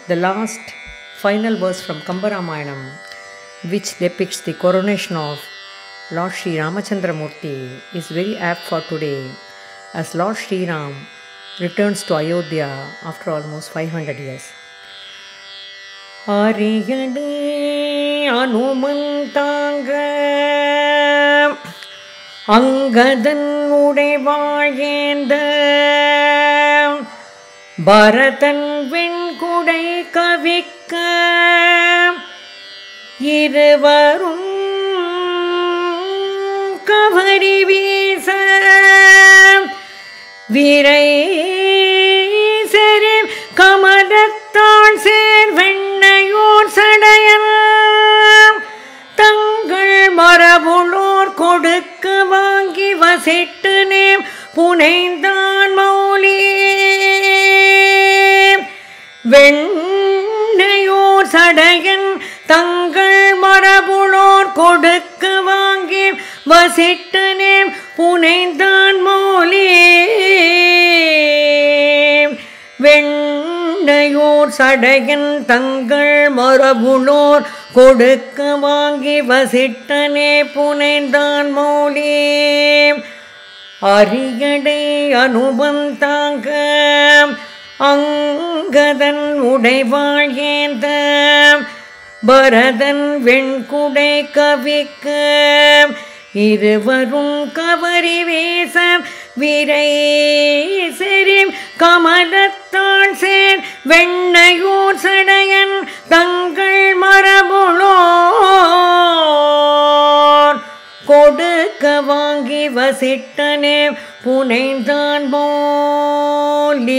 the last final verse from Kambaramayana, which depicts the coronation of Lord Sri Ramachandra Murthy, is very apt for today as Lord Sri Ram returns to Ayodhya after almost 500 years. அரியடே அனுமந்தாங்க Angadan உடைவாழேந்த Bharathan வெண்குடை கவிக்க இருவரும் கவரி வீச விரை செரு கமலத்தாள் சேர் வெண்ணையோர் சடையன் தங்கள் மரபுளோர் கொடுக்க வாங்கி வசிட்டு name புனைந்தான் Mouli வெண்ணையோர் சடையன் தங்கள் மரபுளோர் கொடுக்க வாங்கி வசிட்டு நேம் புனைந்தான் மௌலி வெண்ணையோர் சடையன் தங்கள் மரபுளோர் கொடுக்க வாங்கி வசிட்டனே புனைந்தான் மௌலி அரியடை அனுபந்தாங்க அங்கதன் உடைவாழ் ஏந்த பரதன் வெண்குடை கவிக்க இருவரும் கவரி வேச விரை செறிம் கமலத்தாள் சேர் வெண்ணையூர் சடையன் தங்கள் மரபுளோர் கொடுக்க வாங்கி வசிட்டனே புனைந்தான் போலே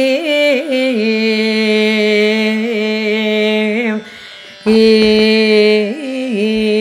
ஏ